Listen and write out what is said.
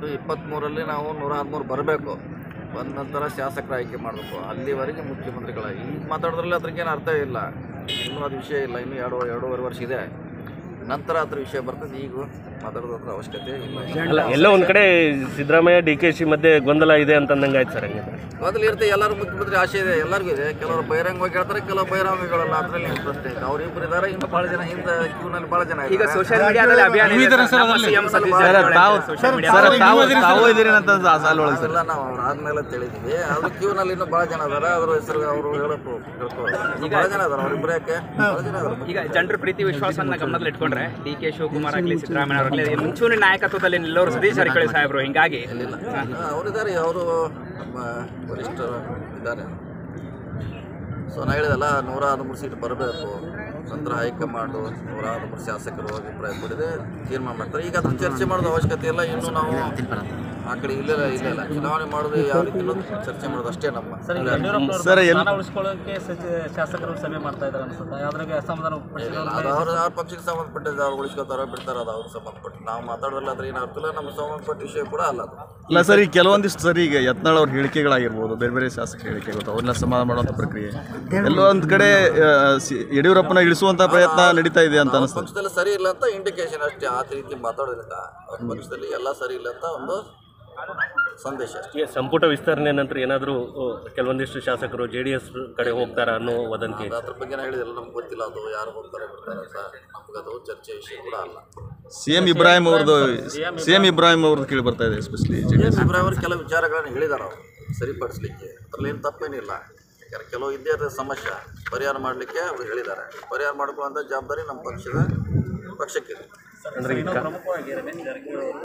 ಒಟ್ಟು ಇಪ್ಪತ್ತ್ಮೂರಲ್ಲಿ ನಾವು ನೂರ ಹದಿಮೂರು ಬರಬೇಕು ಬಂದ ನಂತರ ಶಾಸಕರ ಆಯ್ಕೆ ಮಾಡಬೇಕು ಅಲ್ಲಿವರೆಗೆ ಮುಖ್ಯಮಂತ್ರಿಗಳ ಈಗ ಮಾತಾಡೋದ್ರಲ್ಲಿ ಅದ್ರಿಗೇನು ಅರ್ಥ ಇಲ್ಲ ಇನ್ನೂ ಅದು ವಿಷಯ ಇಲ್ಲ ಇನ್ನೂ ಎರಡು ಎರಡೂವರೆ ವರ್ಷ ಇದೆ ನಂತರ ಅದ್ರ ವಿಷಯ ಬರ್ತದೆ ಈಗ ಮಾತಾಡೋದ್ರ ಅವಶ್ಯಕತೆ ಇಲ್ಲ ಅಲ್ಲ ಎಲ್ಲ ಒಂದ್ ಕಡೆ ಸಿದ್ದರಾಮಯ್ಯ ಡಿ ಕೆ ಶಿ ಮಧ್ಯೆ ಗೊಂದಲ ಇದೆ ಅಂತ ಅಂದಂಗೆ ಆಯ್ತು ಸರ್ ಹಂಗೆ ಮೊದಲು ಇರುತ್ತೆ ಎಲ್ಲರೂ ಮುಖ್ಯಮಂತ್ರಿ ಆಸೆ ಇದೆ ಎಲ್ಲರಿಗೂ ಇದೆ ಕೆಲವರು ಬಹಿರಂಗವಾಗಿ ಹೇಳ್ತಾರೆ ಕೆಲವು ಬಹಿರಂಗಗಳಲ್ಲ ಅದರಲ್ಲಿ ಏನು ಪ್ರಶ್ನೆ ಇಲ್ಲ ಅವ್ರು ಇಬ್ಬರು ಇದ್ದಾರೆ ಇನ್ನು ಭಾಳ ಜನ ಹಿಂದೆ ಕ್ಯೂನಲ್ಲಿ ಭಾಳ ಜನ ಈಗ ಇದ್ದಾರೆ ಸೋಷಿಯಲ್ ಮೀಡಿಯಾದಲ್ಲಿ ಅಭಿಯಾನ ಇದೆ ಸರ್. ನಮ್ಮ CM Satish Jarkiholi social media sir ತಾವು ತಾವು ಇದ್ದೀರಿ ಅಂತ ಸಾಲ್ ಒಳಗೆ ಅದೆಲ್ಲ ನಾವು ಅವ್ರು ಆದ್ಮೇಲೆ ತಿಳಿದ್ವಿ ಅದು ಕ್ಯೂನಲ್ಲಿ ಇನ್ನೂ ಭಾಳ ಜನ ಅದಾರ ಅದ್ರ ಹೆಸರು ಅವರು ಹೇಳಕ್ಕೂ ಈಗ ಭಾಳ ಜನ ಅದಾರ ಅವ್ರಿಬ್ರು ಯಾಕೆ ಭಾಳ ಜನ ಅದಾರ ಈಗ ಜನರ ಪ್ರೀತಿ ವಿಶ್ವಾಸವನ್ನ ಗಮನದಲ್ಲಿ ಇಟ್ಕೊಂಡ್ರೆ ಡಿ ಕೆ ಶಿವಕುಮಾರ್ ಆಗಲಿ ಸಿದ್ದರಾಮಯ್ಯ ಅವರಾಗಲಿ ಮುಂಚೂಣಿ ನಾಯಕತ್ವದಲ್ಲಿ ನಿಲ್ಲೋರು ಸತೀಶ್ ಜಾರಕಿಹೊಳಿ ಸಾಹೇಬರು ಹಿಂಗಾಗಿ ಅವರಿದ್ದಾರೆ ಅವರು ನಮ್ಮ ವರಿಷ್ಠರು ಇದ್ದಾರೆ ಸೊ ನಾ ಹೇಳಿದಲ್ಲ ನೂರ ಹದಿಮೂರು ಸೀಟ್ ಬರಬೇಕು ನಂತರ ಹೈಕಮಾಂಡು ನೂರ ಹದಿಮೂರು ಶಾಸಕರು ಅಭಿಪ್ರಾಯ ಪಡೆದೆ ತೀರ್ಮಾನ ಮಾಡ್ತಾರೆ ಈಗ ಅದನ್ನ ಚರ್ಚೆ ಮಾಡೋದು ಅವಶ್ಯಕತೆ ಇಲ್ಲ ಇನ್ನು ನಾವು ಆ ಕಡೆ ಇಲ್ಲ ಇಲ್ಲ ಇಲ್ಲ ಚುನಾವಣೆ ಮಾಡೋದು ಯಾವ ರೀತಿ ಚರ್ಚೆ ಮಾಡೋದು ಅಷ್ಟೇ ನಮ್ಮ ಸರ್ ಎಲ್ಲಿ ಉಳಿಸ್ಕೊಳ್ಳೋಕೆ ಶಾಸಕರು ಸಭೆ ಮಾಡ್ತಾ ಇದ್ದಾರೆ ಅನ್ಸುತ್ತೆ ಅದ್ರಾಗೆ ಅಸಮಾಧಾನ ಅದು ಅವ್ರ ಅವ್ರ ಪಕ್ಷಕ್ಕೆ ಸಂಬಂಧಪಟ್ಟಿದ್ದು ಅವ್ರು ಉಳಿಸ್ಕೊತಾರೋ ಬಿಡ್ತಾರೋ ಅದು ಅವ್ರಿಗೆ ಸಂಬಂಧಪಟ್ಟು ನಾವು ಮಾತಾಡೋಲ್ಲ ಅದ್ರ ಏನು ಅರ್ಥ ಇಲ್ಲ ನಮ್ಗೆ ಸಂಬಂಧಪಟ್ಟ ವಿಷಯ ಕೂಡ ಅಲ್ಲ ಅದು ಇಲ್ಲ ಸರ್ ಈಗ ಕೆಲವೊಂದಿಷ್ಟು ಸರ್ ಈಗ ಯತ್ನಾಳ್ ಅವ್ರ ಹೇಳಿಕೆಗಳಾಗಿರ್ಬೋದು ಬೇರೆ ಬೇರೆ ಶಾಸಕರ ಹೇಳಿಕೆಗಳು ಅವ್ರನ್ನ ಸಮಾಧಾನ ಮಾಡುವಂಥ ಪ್ರಕ್ರಿಯೆ ಎಲ್ಲೋ ಒಂದು ಕಡೆ ಆ, ಸಿ- ಯಡಿಯೂರಪ್ಪನ ಇಳಿಸುವಂಥ ಪ್ರಯತ್ನ ನಡೀತಾ ಇದೆ ಅಂತ ಅವ್ರ ಅನಿಸ್ತದೆ ಪಕ್ಷದಲ್ಲಿ ಸರಿ ಇಲ್ಲ ಅಂತ ಇಂಡಿಕೇಶನ್ ಅಷ್ಟೇ ಆ ರೀತಿ ಮಾತಾಡೋದ್ರಿಂದ ಅವ್ರ ಪಕ್ಷದಲ್ಲಿ ಎಲ್ಲ ಸರಿ ಇಲ್ಲ ಅಂತ ಒಂದು ಸಂದೇಶ ಅಷ್ಟೇ ಈ ಸಂಪುಟ ವಿಸ್ತರಣೆ ನಂತರ ಏನಾದರೂ ಕೆಲವೊಂದಿಷ್ಟು ಶಾಸಕರು ಜೆ ಡಿ ಎಸ್ ಕಡೆ ಹೋಗ್ತಾರ ಅನ್ನೋ ವದಂತಿ ಅದು ಅದ್ರ ಬಗ್ಗೆ ಹೇಳಿದಿಲ್ಲ ನಮ್ಗೆ ಗೊತ್ತಿಲ್ಲ ಅದು ಯಾರು ಹೋಗ್ತಾರೆ ಬಿಡ್ತಾರೆ ಅಂತ ನಮ್ಗೆ ಅದು ಚರ್ಚೆ ವಿಷಯ ಕೂಡ ಅಲ್ಲ ಸಿ ಎಂ ಇಬ್ರಾಹಿಂ ಅವ್ರದ್ದು ಸಿ ಎಂ ಇಬ್ರಾಹಿಂ ಅವ್ರದ್ದು ಕೇಳಿ ಬರ್ತಾ ಇದೆ ಎಸ್ಪೆಷಲಿ ಇಬ್ರಾಹಿಂ ಅವರು ಕೆಲವು ವಿಚಾರಗಳನ್ನು ಹೇಳಿದಾರೆ ಅವರು ಸರಿಪಡಿಸ್ಲಿಕ್ಕೆ ಅದ್ರಲ್ಲಿ ಏನು ತಪ್ಪೇನಿಲ್ಲ ಯಾಕಂದ್ರೆ ಕೆಲವು ಇದ್ದೇ ಇರೋ ಸಮಸ್ಯೆ ಪರಿಹಾರ ಮಾಡಲಿಕ್ಕೆ ಅವರು ಹೇಳಿದ್ದಾರೆ ಪರಿಹಾರ ಮಾಡ್ಕೊಳ್ಳುವಂಥ ಜವಾಬ್ದಾರಿ ನಮ್ಮ ಪಕ್ಷದ ಪಕ್ಷಕ್ಕಿದೆ ಅಂದ್ರೆ ಈಗ ಪ್ರಮುಖವಾಗಿ ರಮೇಶ್ ಜಾರಕಿಹೊಳಿ